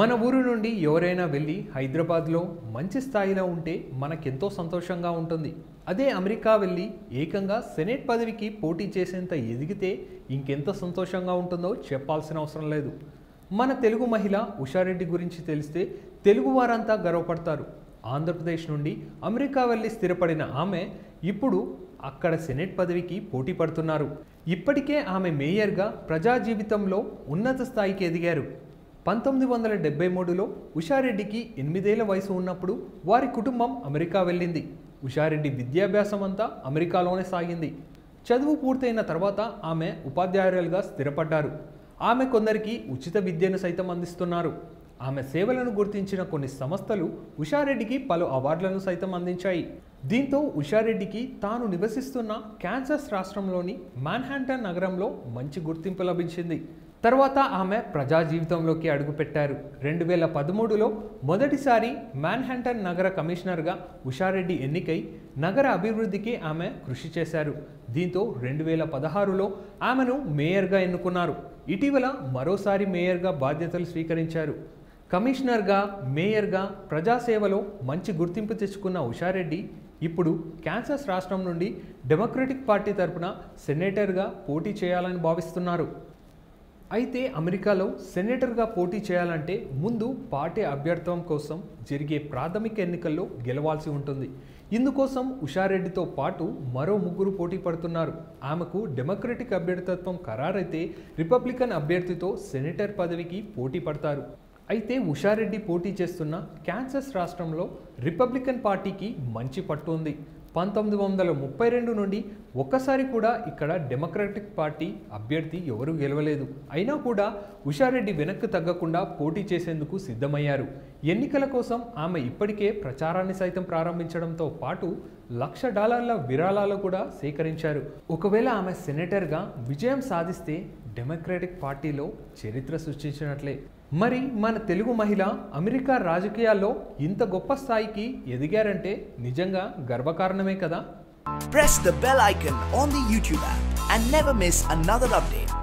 మన ఊరు నుండి ఎవరైనా వెళ్ళి హైదరాబాద్లో మంచి స్థాయిలో ఉంటే మనకెంతో సంతోషంగా ఉంటుంది అదే అమెరికా వెళ్ళి ఏకంగా సెనేట్ పదవికి పోటీ చేసేంత ఎదిగితే ఇంకెంత సంతోషంగా ఉంటుందో చెప్పాల్సిన అవసరం లేదు మన తెలుగు మహిళ ఉషారెడ్డి గురించి తెలిస్తే తెలుగు వారంతా గర్వపడతారు ఆంధ్రప్రదేశ్ నుండి అమెరికా వెళ్ళి స్థిరపడిన ఆమె ఇప్పుడు అక్కడ సెనేట్ పదవికి పోటీ పడుతున్నారు ఇప్పటికే ఆమె మేయర్గా ప్రజా జీవితంలో ఉన్నత స్థాయికి ఎదిగారు పంతొమ్మిది వందల డెబ్బై మూడులో ఉషారెడ్డికి ఎనిమిదేళ్ల వయసు ఉన్నప్పుడు వారి కుటుంబం అమెరికా వెళ్ళింది ఉషారెడ్డి విద్యాభ్యాసం అంతా అమెరికాలోనే సాగింది చదువు పూర్తయిన తర్వాత ఆమె ఉపాధ్యాయురాలుగా స్థిరపడ్డారు ఆమె కొందరికి ఉచిత విద్యను సైతం అందిస్తున్నారు ఆమె సేవలను గుర్తించిన కొన్ని సంస్థలు ఉషారెడ్డికి పలు అవార్డులను సైతం అందించాయి దీంతో ఉషారెడ్డికి తాను నివసిస్తున్న క్యాన్సస్ రాష్ట్రంలోని మాన్హాంటన్ నగరంలో మంచి గుర్తింపు లభించింది తర్వాత ఆమె ప్రజా జీవితంలోకి అడుగుపెట్టారు రెండు వేల పదమూడులో మొదటిసారి మాన్హాంటన్ నగర కమిషనర్గా ఉషారెడ్డి ఎన్నికై నగర అభివృద్ధికి ఆమె కృషి చేశారు దీంతో రెండు వేల పదహారులో ఆమెను మేయర్గా ఎన్నుకున్నారు ఇటీవల మరోసారి మేయర్గా బాధ్యతలు స్వీకరించారు కమిషనర్గా మేయర్గా ప్రజాసేవలో మంచి గుర్తింపు తెచ్చుకున్న ఉషారెడ్డి ఇప్పుడు క్యాన్సస్ రాష్ట్రం నుండి డెమోక్రటిక్ పార్టీ తరపున సెనేటర్గా పోటీ చేయాలని భావిస్తున్నారు అయితే అమెరికాలో సెనేటర్గా పోటీ చేయాలంటే ముందు పార్టీ అభ్యర్థం కోసం జరిగే ప్రాథమిక ఎన్నికల్లో గెలవాల్సి ఉంటుంది ఇందుకోసం ఉషారెడ్డితో పాటు మరో ముగ్గురు పోటీ పడుతున్నారు ఆమెకు డెమోక్రటిక్ అభ్యర్థిత్వం ఖరారైతే రిపబ్లికన్ అభ్యర్థితో సెనేటర్ పదవికి పోటీ పడతారు అయితే ఉషారెడ్డి పోటీ చేస్తున్న క్యాన్సస్ రాష్ట్రంలో రిపబ్లికన్ పార్టీకి మంచి పట్టు ఉంది పంతొమ్మిది వందల ముప్పై రెండు నుండి ఒక్కసారి కూడా ఇక్కడ డెమోక్రాటిక్ పార్టీ అభ్యర్థి ఎవరూ గెలవలేదు అయినా కూడా ఉషారెడ్డి వెనక్కి తగ్గకుండా పోటీ చేసేందుకు సిద్ధమయ్యారు ఎన్నికల కోసం ఆమె ఇప్పటికే ప్రచారాన్ని సైతం ప్రారంభించడంతో పాటు లక్ష డాలర్ల విరాళాలు కూడా సేకరించారు ఒకవేళ ఆమె సెనేటర్గా విజయం సాధిస్తే డెమోక్రాటిక్ పార్టీలో చరిత్ర సృష్టించినట్లే మరి మన తెలుగు మహిళ అమెరికా రాజకీయాల్లో ఇంత గొప్ప స్థాయికి ఎదిగారంటే నిజంగా గర్వకారణమే కదా Press the bell icon on the YouTube app and never miss another update.